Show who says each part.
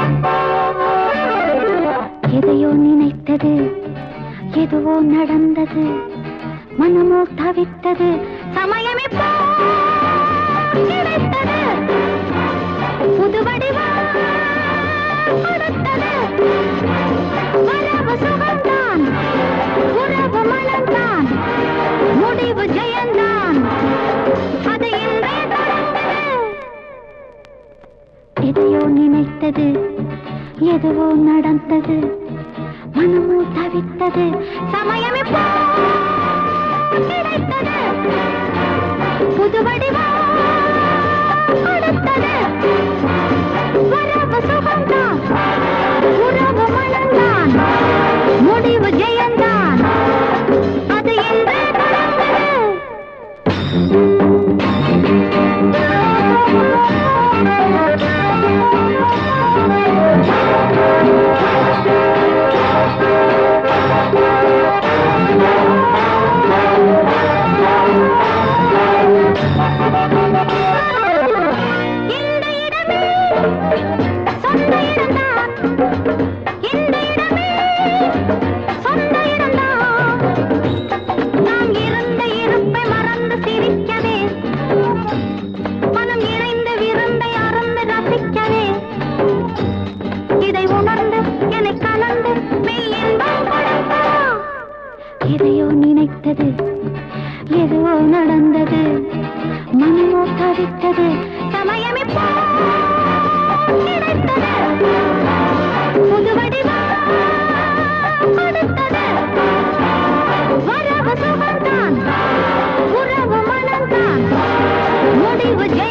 Speaker 1: எதையோ நினைத்தது எதுவோ நடந்தது மனமோ தவித்தது சமயம் இப்போ கிடைத்தது புது வடிவம் கொடுத்தது வரவு சுகம்தான் உறவு மனம்தான் முடிவு ஜெயந்தான் அது இன்றே தொடர்ந்தது எதையோ நினைத்தது எதுவோ நடந்தது மனமோ தவித்தது சமயம் இப்போ கிடைத்தது புது வடிவம் கொடுத்தது வரவு சுகம்தான் உறவு மனம்தான் முடிவு ஜெயந்தான் அது என்றே தொடர்ந்தது இந்த இடமே சொந்த இடம்தான் இந்த இடமே சொந்த இடம்தான் நாம் இருந்த இருப்பை மறந்து சிரிக்கவே மனம் இணைந்து விருந்தை அறந்து ரசிக்கவே இதை உணர்ந்து என்னை கலந்து மெய் இன்பம் கொடுத்தா எதையோ நினைத்தது எதுவோ நடந்தது மனமோ தவித்தது சமயம் இப்போ கிடைத்தது புது வடிவம் கொடுத்தது வரவு சுகம்தான் உறவு மனம்தான் முடிவு ஜெய